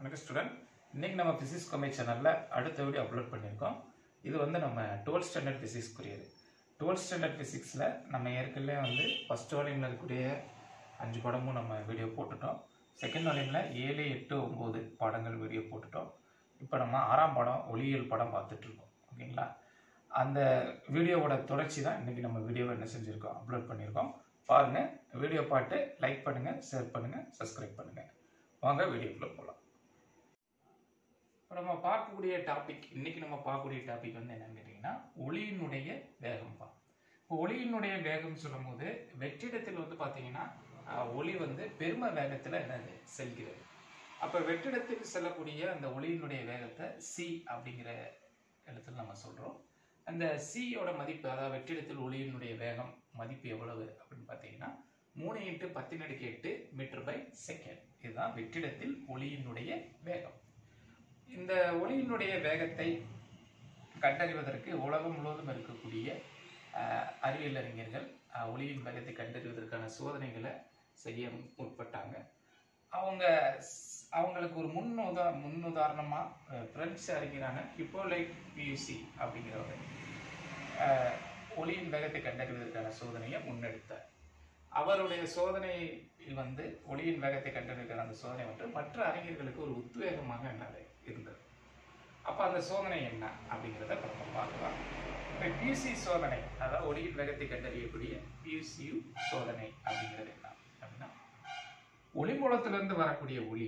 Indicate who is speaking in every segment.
Speaker 1: வணக்கம் ஸ்டூடெண்ட் இன்னைக்கு நம்ம பிசிக்ஸ் கம்மி சேனலில் அடுத்த வீடியோ அப்லோட் பண்ணியிருக்கோம் இது வந்து நம்ம டுவெல்த் ஸ்டாண்டர்ட் பிசிக்ஸ்க்குரியது டுவெல்த் ஸ்டாண்டர்ட் பிசிக்ஸில் நம்ம ஏற்கனவே வந்து ஃபஸ்ட் வால்யூமில் இருக்கக்கூடிய அஞ்சு படமும் நம்ம வீடியோ போட்டுட்டோம் செகண்ட் வால்யூமில் ஏழு எட்டு ஒம்பது பாடங்கள் வீடியோ போட்டுட்டோம் இப்போ நம்ம ஆறாம் படம் ஒளியியல் படம் பார்த்துட்ருக்கோம் ஓகேங்களா அந்த வீடியோவோட தொடர்ச்சி தான் இன்றைக்கி நம்ம வீடியோவை என்ன செஞ்சுருக்கோம் அப்லோட் பண்ணியிருக்கோம் பாருங்கள் வீடியோ பார்த்து லைக் பண்ணுங்கள் ஷேர் பண்ணுங்கள் சப்ஸ்கிரைப் பண்ணுங்கள் வாங்க வீடியோக்குள்ளே போகலாம் இப்போ நம்ம பார்க்கக்கூடிய டாபிக் இன்னைக்கு நம்ம பார்க்கக்கூடிய டாபிக் வந்து என்னன்னு கேட்டிங்கன்னா ஒளியினுடைய வேகம் தான் இப்போ ஒளியினுடைய வேகம் சொல்லும்போது வெற்றிடத்தில் வந்து பார்த்தீங்கன்னா ஆஹ், ஒளி வந்து பெரும வேகத்தில் என்னது செல்கிறது அப்போ வெற்றிடத்தில் செல்லக்கூடிய அந்த ஒளியினுடைய வேகத்தை சி அப்படிங்கிற இடத்துல நம்ம சொல்கிறோம் அந்த சியோட மதிப்பு அதாவது வெற்றிடத்தில் ஒளியினுடைய வேகம் மதிப்பு எவ்வளவு அப்படின்னு பார்த்தீங்கன்னா மூணு இன்ட்டு பத்தின் அடுக்கு எட்டு மீட்டர் பை செகண்ட் இதுதான் வெற்றிடத்தில் ஒளியினுடைய வேகம் இந்த ஒளியினுடைய வேகத்தை கண்டறிவதற்கு உலகம் முழுவதும் இருக்கக்கூடிய அஹ், அறிவியல் அறிஞர்கள் அஹ், ஒளியின் வேகத்தை கண்டறிவதற்கான சோதனைகளை செய்ய முற்பட்டாங்க அவங்க ஸ்- அவங்களுக்கு ஒரு முன் உதா முன் உதாரணமாக பிரெஞ்சு அறிஞரான ஹிப்போலைட் பியூசி அப்படிங்கிறவர் அஹ், ஒளியின் வேகத்தை கண்டறிவதற்கான சோதனையை முன்னெடுத்தார் அவருடைய சோதனையில் வந்து ஒளியின் வேகத்தை கண்டறிவதற்கான அந்த சோதனை வந்து மற்ற அறிஞர்களுக்கு ஒரு உத்வேகமாக என்னது இருந்தது அப்போ அந்த சோதனை என்ன அப்படிங்கிறத இப்ப நம்ம பார்க்கலாம் இப்போ பியூசி சோதனை அதாவது ஒளியின் வேகத்தை கண்டறியக்கூடிய பியூசியு சோதனை அப்படிங்கிறது என்ன அப்படின்னா ஒளி மூலத்திலிருந்து வரக்கூடிய ஒளி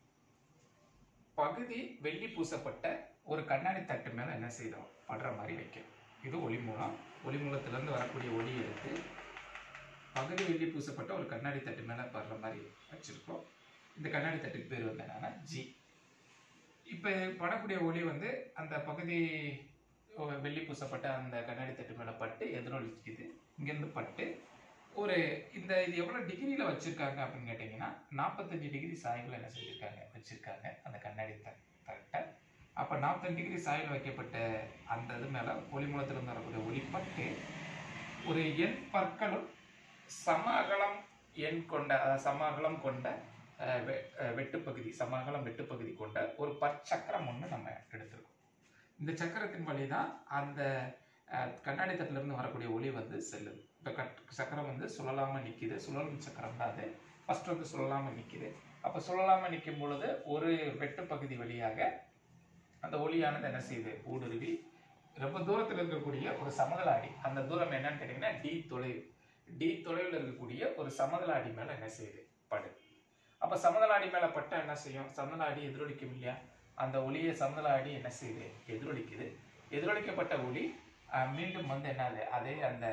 Speaker 1: பகுதி வெள்ளி பூசப்பட்ட ஒரு கண்ணாடி தட்டு மேலே என்ன செய்தோம் படுற மாதிரி வைக்கும் இது ஒளி மூலம் ஒளி மூலத்திலிருந்து வரக்கூடிய ஒளி எடுத்து பகுதி வெள்ளி பூசப்பட்ட ஒரு கண்ணாடி தட்டு மேலே படுற மாதிரி வச்சுருக்கோம் இந்த கண்ணாடி தட்டுக்கு பேர் வந்து என்னன்னா ஜி இப்போ படக்கூடிய ஒளி வந்து அந்த பகுதி ஓ, வெள்ளி பூசப்பட்ட அந்த கண்ணாடி தட்டு மேலே பட்டு எதிரொலிக்குது இங்கேருந்து பட்டு ஒரு இந்த இது எவ்வளோ டிகிரியில் வச்சுருக்காங்க அப்படின்னு கேட்டிங்கன்னா நாற்பத்தஞ்சு டிகிரி சாய்வில் என்ன செஞ்சுருக்காங்க வச்சுருக்காங்க அந்த கண்ணாடி த தட்டை அப்போ நாற்பத்தஞ்சு டிகிரி சாயில் வைக்கப்பட்ட அந்த இது மேலே ஒளி மூலத்திலிருந்து வரக்கூடிய ஒளி பட்டு ஒரு எண் பற்களும் சம அகலம் எண் கொண்ட அதாவது சம அகலம் கொண்ட அஹ், வெ- அஹ், வெட்டுப்பகுதி சம அகலம் வெட்டுப்பகுதி கொண்ட ஒரு பற்சக்கரம் ஒன்று நம்ம எடுத்திருக்கோம் இந்த சக்கரத்தின் வழி தான் அந்த அஹ், கண்ணாடி தட்டிலிருந்து வரக்கூடிய ஒளி வந்து செல்லுது இப்போ கட் சக்கரம் வந்து சுழலாமல் நிற்கிது சுழலும் சக்கரம் தான் அது ஃபர்ஸ்ட் வந்து சுழலாமல் நிற்கிது அப்போ சுழலாமல் நிற்கும் பொழுது ஒரு வெட்டுப்பகுதி வழியாக அந்த ஒளியானது என்ன செய்யுது ஊடுருவி ரொம்ப தூரத்தில் இருக்கக்கூடிய ஒரு சமதளாடி அந்த தூரம் என்னன்னு கேட்டிங்கன்னா டி தொலைவு டி தொலைவில் இருக்கக்கூடிய ஒரு சமதளாடி மேலே என்ன செய்யுது படு அப்போ சமதளாடி மேலே பட்டா என்ன செய்யும் சமதளாடி எதிரொலிக்கும் இல்லையா அந்த ஒளியை சமதளாடி என்ன செய்யுது எதிரொலிக்குது எதிரொலிக்கப்பட்ட ஒளி ஆஹ், மீண்டும் வந்து என்னது அதே அந்த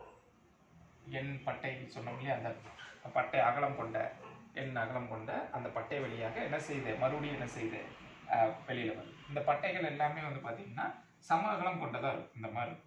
Speaker 1: எண் பட்டை சொன்னோம் இல்லையா அந்த பட்டை அகலம் கொண்ட எண் அகலம் கொண்ட அந்த பட்டை வழியாக என்ன செய்யுது மறுபடியும் என்ன செய்யுது ஆஹ், வெளியில வருது இந்த பட்டைகள் எல்லாமே வந்து பார்த்தீங்கன்னா சம அகலம் கொண்டதா இருக்கும் இந்த மாதிரி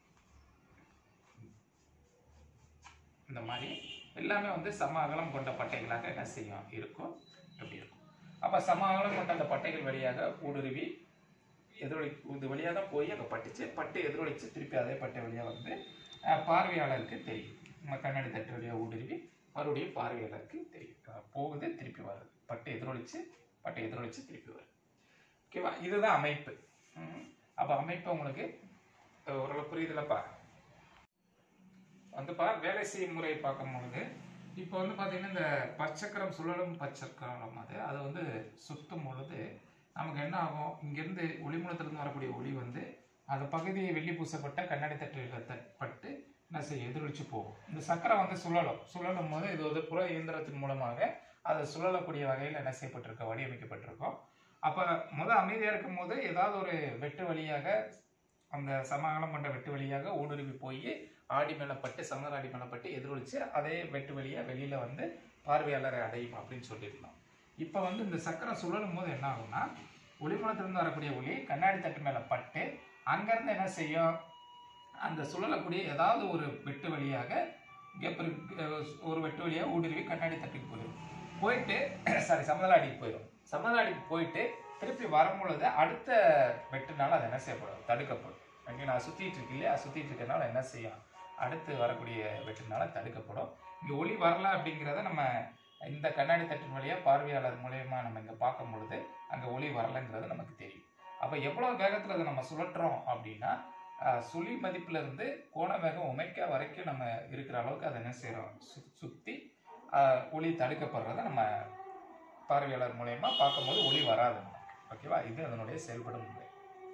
Speaker 1: இந்த மாதிரி எல்லாமே வந்து சம அகலம் கொண்ட பட்டைகளாக என்ன செய்யும் இருக்கும் எப்படி இருக்கும் அப்போ சம அகலம் கொண்ட அந்த பட்டைகள் வழியாக ஊடுருவி எதிரொலி இது வழியாக தான் போய் அங்கே பட்டுச்சு பட்டு எதிரொலிச்சு திருப்பி அதே பட்டை வழியாக வந்து அஹ், பார்வையாளருக்கு தெரியும் நம்ம கண்ணாடி தட்டு வழியாக ஊடுருவி மறுபடியும் பார்வையாளருக்கு தெரியும் அஹ், போகுது திருப்பி வருது பட்டு எதிரொலிச்சு பட்டை எதிரொலிச்சு திருப்பி வருது ஓகேவா இதுதான் அமைப்பு அப்போ அமைப்பு உங்களுக்கு அஹ், ஓரளவு புரியுதுலப்பா வந்துப்பா வேலை செய்யும் முறை பார்க்கும்பொழுது இப்போ வந்து பார்த்தீங்கன்னா இந்த பச்சக்கரம் சுழலும் பச்சக்கரம் அது அதை வந்து சுத்தும் பொழுது நமக்கு என்ன ஆகும் இங்கேருந்து ஒளிமூலத்திலிருந்து வரக்கூடிய ஒளி வந்து அந்த பகுதியை வெள்ளி பூசப்பட்ட கண்ணாடி தட்டில் தட்பட்டு என்ன செய்ய எதிரொலிச்சு போகும் இந்த சக்கரம் வந்து சுழலும் சுழலும் போது இது ஒரு புற இயந்திரத்தின் மூலமாக அதை சுழலக்கூடிய வகையில் என்ன செய்யப்பட்டிருக்க வடிவமைக்கப்பட்டிருக்கும் அப்போ முத அமைதியாக இருக்கும் போது ஏதாவது ஒரு வெட்டு வழியாக அந்த சமகாலம் கொண்ட வெட்டு வழியாக ஊடுருவி போய் ஆடி மேலே பட்டு சமதர் மேலே பட்டு எதிரொலிச்சு அதே வெட்டு வழியாக வெளியில் வந்து பார்வையாளரை அடையும் அப்படின்னு சொல்லியிருந்தோம் இப்போ வந்து இந்த சக்கரம் சுழலும் போது என்ன ஆகும்னா ஒளிமூலத்திலிருந்து வரக்கூடிய ஒளி கண்ணாடி தட்டு மேலே பட்டு அங்கேருந்து என்ன செய்யும் அந்த சுழலக்கூடிய ஏதாவது ஒரு வெட்டு வழியாக கெப்பரு ஒரு வெட்டு வழியாக ஊடுருவி கண்ணாடி தட்டுக்கு போயிடும் போயிட்டு சாரி சமதலாடிக்கு போயிடும் சமதலாடிக்கு போயிட்டு திருப்பி வரும்பொழுது அடுத்த வெட்டுனால அது என்ன செய்யப்படும் தடுக்கப்படும் இங்கே நான் சுற்றிட்டு இருக்கு இல்லையா சுற்றிட்டு இருக்கனால என்ன செய்யும் அடுத்து வரக்கூடிய வெட்டுனால தடுக்கப்படும் இங்கே ஒளி வரல அப்படிங்கிறத நம்ம இந்த கண்ணாடி தட்டின் வழியாக பார்வையாளர் மூலயமா நம்ம இங்கே பார்க்கும் பொழுது அங்கே ஒளி வரலைங்கிறது நமக்கு தெரியும் அப்போ எவ்வளோ வேகத்தில் அதை நம்ம சுழற்றுறோம் அப்படின்னா ஆஹ், சுழி மதிப்புல இருந்து கோண வேகம் ஒமைக்கா வரைக்கும் நம்ம இருக்கிற அளவுக்கு அதை என்ன செய்கிறோம் சு சுற்றி ஒளி தடுக்கப்படுறத நம்ம பார்வையாளர் மூலயமா பார்க்கும்போது ஒளி வராது ஓகேவா இது அதனுடைய செயல்படும் முறை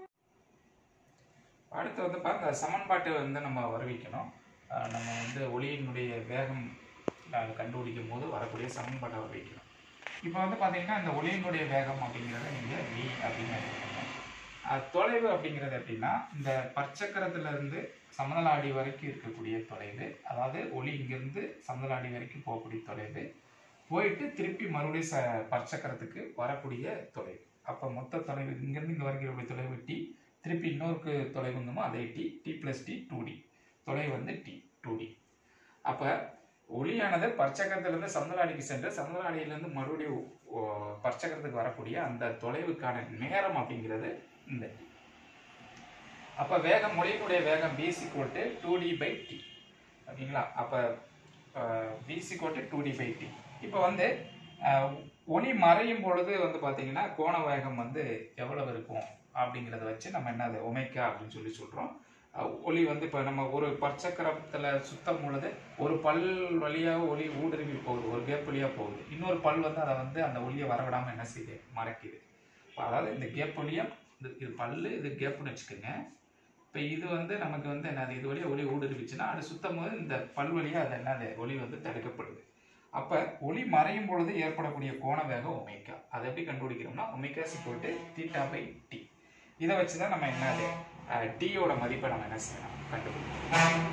Speaker 1: அடுத்து வந்து பார்க்க சமன்பாட்டை வந்து நம்ம வருவிக்கணும் ஆஹ் நம்ம வந்து ஒளியினுடைய வேகம் ஆஹ் கண்டுபிடிக்கும் போது வரக்கூடிய சமன்பாட்டை வருவிக்கணும் இப்போ வந்து பார்த்தீங்கன்னா இந்த ஒளியினுடைய வேகம் அப்படிங்கிறத நீங்கள் v அப்படின்னு எடுத்துக்கணும் ஆஹ் தொலைவு அப்படிங்கிறது எப்படின்னா இந்த பற்சக்கரத்துல இருந்து சமதளாடி வரைக்கும் இருக்கக்கூடிய தொலைவு அதாவது ஒளி இங்கிருந்து சமதளாடி வரைக்கும் போகக்கூடிய தொலைவு போயிட்டு திருப்பி மறுபடியும் ச பற்சக்கரத்துக்கு வரக்கூடிய தொலைவு அப்போ மொத்த தொலைவு இங்கேருந்து இங்கே வரைக்கும் இருக்கக்கூடிய தொலைவு டி திருப்பி இன்னொருக்கு தொலைவுங்கமோ அதே T T plus T two T தொலைவு வந்து டி டூ டி அப்போ ஒளியானது பற்சக்கரத்திலிருந்து சந்தலாடிக்கு சென்று சந்தலாடியிலிருந்து மறுபடியும் ஓ- பற்சக்கரத்துக்கு வரக்கூடிய அந்த தொலைவுக்கான நேரம் அப்படிங்கிறது இந்த டி அப்போ வேகம் ஒளியினுடைய வேகம் பிசி கோட்டு டூ டி பை டி ஓகேங்களா அப்போ பிசி கோட்டு டூ டி பை டி இப்போ வந்து அஹ், ஒளி மறையும் பொழுது வந்து பார்த்தீங்கன்னா கோண வேகம் வந்து எவ்வளவு இருக்கும் அப்படிங்கிறத வச்சு நம்ம என்னது ஒமைக்கா அப்படின்னு சொல்லி சொல்கிறோம் ஒளி வந்து இப்போ நம்ம ஒரு பற்சக்கரத்தில் சுத்தம் பொழுது ஒரு பல் வழியாக ஒளி ஊடுருவி போகுது ஒரு கேப் வழியாக போகுது இன்னொரு பல் வந்து அதை வந்து அந்த ஒளியை வரவிடாமல் என்ன செய்யுது மறைக்குது இப்போ அதாவது இந்த கேப் வழியாக இது இது பல்லு இது கேப்னு வச்சுக்கோங்க இப்போ இது வந்து நமக்கு வந்து என்னது இது வழியாக ஒளி ஊடுருவிச்சுன்னா அது சுத்தம் போது இந்த பல் வழியாக அது என்னது ஒளி வந்து தடுக்கப்படுது அப்போ ஒளி மறையும் பொழுது ஏற்படக்கூடிய கோண வேகம் ஒமேக்கா அதை எப்படி கண்டுபிடிக்கிறோம்னா ஒமேக்கா சிக்கோட்டு தீட்டா பை டி இதை வச்சு தான் நம்ம என்னது டீயோட மதிப்பை நம்ம என்ன செய்யணும் கண்டுபிடிக்கணும்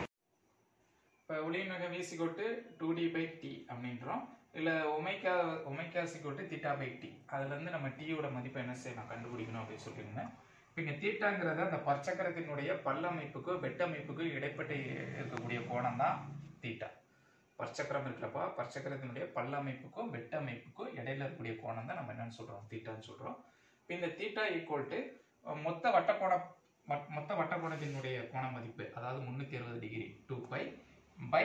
Speaker 1: இப்போ ஒளியின் வேகம் வி சிக்கோட்டு டூ டி பை டி அப்படின்றோம் இல்லை ஒமைக்கா ஒமைக்கா சிக்கோட்டு தீட்டா பை டி அதுலேருந்து நம்ம டீயோட மதிப்பை என்ன செய்யணும் கண்டுபிடிக்கணும் அப்படின்னு சொல்லியிருந்தேன் இப்போ இங்கே தீட்டாங்கிறது அந்த பற்சக்கரத்தினுடைய பல்லமைப்புக்கும் வெட்டமைப்புக்கும் இடைப்பட்ட இருக்கக்கூடிய கோணம் தான் தீட்டா பற்சக்கரம் இருக்கிறப்ப பற்சக்கரத்தினுடைய பல்லமைப்புக்கும் வெட்டமைப்புக்கும் இடையில இருக்கக்கூடிய கோணம் தான் நம்ம என்னன்னு சொல்றோம் தீட்டான்னு சொல்றோம் இப்போ இந்த தீட்டா ஈக்குவல் டு மொத்த வட்டக்கோண மொ- மொத்த வட்டக்கோணத்தினுடைய கோண மதிப்பு அதாவது முந்நூற்றி அறுபது டிகிரி டூ பை பை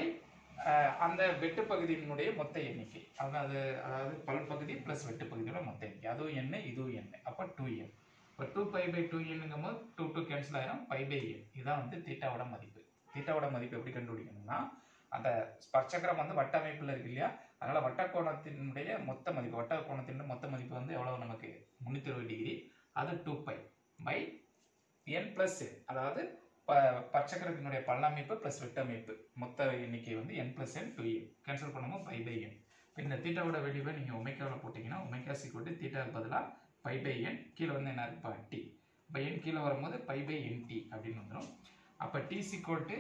Speaker 1: அந்த வெட்டு பகுதியினுடைய மொத்த எண்ணிக்கை அதாவது அதாவது பல் பகுதி ப்ளஸ் வெட்டு பகுதியோட மொத்த எண்ணிக்கை அதுவும் என்ன இதுவும் என்ன அப்போ டூ என் இப்போ டூ பை பை டூ என்னுங்கும் போது டூ டூ கேன்சல் ஆயிரும் பை பை என் இதுதான் வந்து தீட்டாவோட மதிப்பு தீட்டாவோட மதிப்பு எப்படி கண்டுபிடிக்கணும்னா அந்த ஸ்பர்ச்சக்கரம் வந்து வட்ட அமைப்பில் இருக்கு இல்லையா அதனால வட்டக்கோணத்தினுடைய மொத்த மதிப்பு வட்ட கோணத்தின் மொத்த மதிப்பு வந்து எவ்வளவு நமக்கு முந்நூற்றி அறுபது டிகிரி அது two pi pi N plus அதாவது ப பச்சக்கரத்தினுடைய பல்லமைப்பு ப்ளஸ் வெட்டமைப்பு மொத்த எண்ணிக்கை வந்து N plus N two N cancel பண்ணும்போது பை பை என் இப்போ இந்த தீட்டாவோட வெளியே நீங்கள் ஒமைக்காவில் போட்டிங்கன்னா ஒமைக்கா சீக்கிரம் தீட்டாவுக்கு பதிலாக பை பை என் கீழே வந்து என்ன இருப்பா டி பை என் கீழே வரும்போது பை பை என் டி அப்படின்னு வந்துடும் அப்போ டி சிக்கோட்டு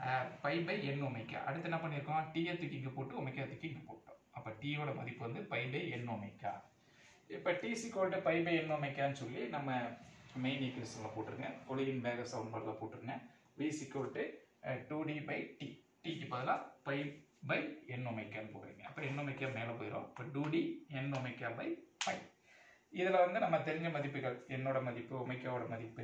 Speaker 1: பை பை என் ஒமைக்கா அடுத்து என்ன பண்ணியிருக்கோம் டீயை தூக்கி இங்கே போட்டு ஒமைக்கா தூக்கி இங்கே போட்டோம் அப்போ டீயோட மதிப்பு வந்து பை பை என் ஒமைக்கா இப்போ டி சிக்கோட்டு பை பை என் ஒமைக்கான்னு சொல்லி நம்ம மெயின் ஈக்குவேஷனில் போட்டுருங்க ஒளியின் வேக சமன்பாட்டில் போட்டுருங்க வி சிக்கோட்டு டூ டி பை டி டிக்கு பதிலாக பை பை என் ஒமைக்கான்னு போடுறீங்க அப்புறம் என் ஒமைக்கா மேலே போயிடும் இப்போ two T N omega pi pi இதில் வந்து நம்ம தெரிஞ்ச மதிப்புகள் என்னோட மதிப்பு ஒமைக்காவோட மதிப்பு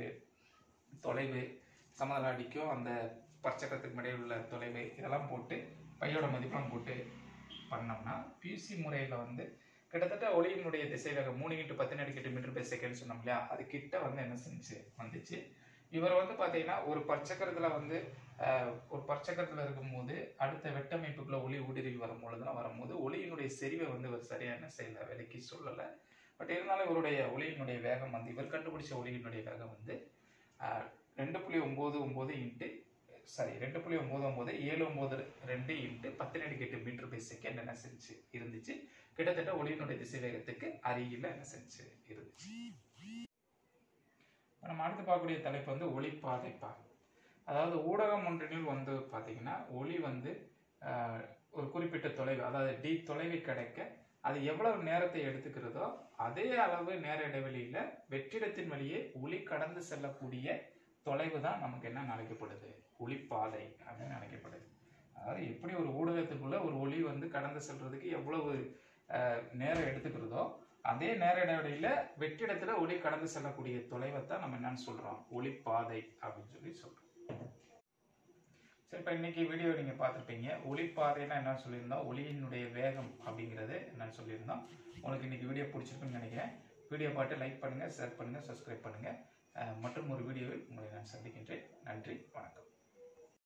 Speaker 1: தொலைவு சமதளாடிக்கும் அந்த பச்சக்கத்துக்கு இடையில் உள்ள தொலைவு இதெல்லாம் போட்டு பையோட மதிப்பெல்லாம் போட்டு பண்ணோம்னா பியூசி முறையில் வந்து கிட்டத்தட்ட ஒளியினுடைய திசைவேகம் மூணு இன்ட்டு பத்து எட்டு மீட்டர் பை செகண்ட் சொன்னோம் இல்லையா அது கிட்ட வந்து என்ன செஞ்சு வந்துச்சு இவர் வந்து பார்த்தீங்கன்னா ஒரு பற்சக்கரத்தில் வந்து ஆஹ், ஒரு பற்சக்கரத்தில் இருக்கும்போது அடுத்த வெட்டமைப்புக்குள்ள ஒளி ஊடுருவி வரும்பொழுதுலாம் வரும்போது ஒளியினுடைய செறிவை வந்து இவர் சரியாக என்ன செய்யலை விலைக்கு சொல்லலை பட் இருந்தாலும் இவருடைய ஒளியினுடைய வேகம் வந்து இவர் கண்டுபிடிச்ச ஒளியினுடைய வேகம் வந்து ஆஹ், ரெண்டு புள்ளி ஒம்பது ஒம்பது இன்ட்டு சாரி ரெண்டு புள்ளி ஒம்பது ஒம்பது ஏழு ஒம்பது ரெண்டு இன்ட்டு பத்து நடிக்கு எட்டு மீட்டர் பை செகண்ட் என்ன செஞ்சு இருந்துச்சு கிட்டத்தட்ட ஒளியினுடைய திசை வேகத்துக்கு அருகில் என்ன செஞ்சு இருந்துச்சு இப்ப நம்ம அடுத்து பார்க்கக்கூடிய தலைப்பு வந்து ஒளிப்பாதை பாதை அதாவது ஊடகம் ஒன்றினில் வந்து பார்த்தீங்கன்னா ஒளி வந்து ஆஹ், ஒரு குறிப்பிட்ட தொலைவு அதாவது டி தொலைவை கிடைக்க அது எவ்வளவு நேரத்தை எடுத்துக்கிறதோ அதே அளவு நேர இடைவெளியில வெற்றிடத்தின் வழியே ஒளி கடந்து செல்லக்கூடிய தொலைவு தான் நமக்கு என்ன அழைக்கப்படுது ஒளிப்பாதை அப்படின்னு அழைக்கப்படுது அதாவது எப்படி ஒரு ஊடகத்துக்குள்ள ஒரு ஒளி வந்து கடந்து செல்றதுக்கு எவ்வளவு ஆஹ், நேரம் எடுத்துக்கிறதோ அதே நேர இடைவெளியில வெற்றிடத்துல ஒளி கடந்து செல்லக்கூடிய தொலைவை தான் நம்ம என்னன்னு சொல்றோம் ஒளிப்பாதை அப்படின்னு சொல்லி சொல்றோம் சரி இப்போ இன்னைக்கு வீடியோ நீங்கள் பார்த்துருப்பீங்க ஒளிப்பாதைன்னா என்ன சொல்லியிருந்தோம் ஒளியினுடைய வேகம் அப்படிங்கிறது என்னன்னு சொல்லியிருந்தோம் உங்களுக்கு இன்னைக்கு வீடியோ பிடிச்சிருக்குன்னு நினைக்கிறேன் வீடியோ பார்த்து லைக் பண்ணுங்கள் ஷேர் பண்ணுங்கள் சப்ஸ்கிரைப் பண்ணுங்கள் மற்றும் ஒரு வீடியோவில் உங்களை நான் சந்திக்கின்றேன் நன்றி வணக்கம்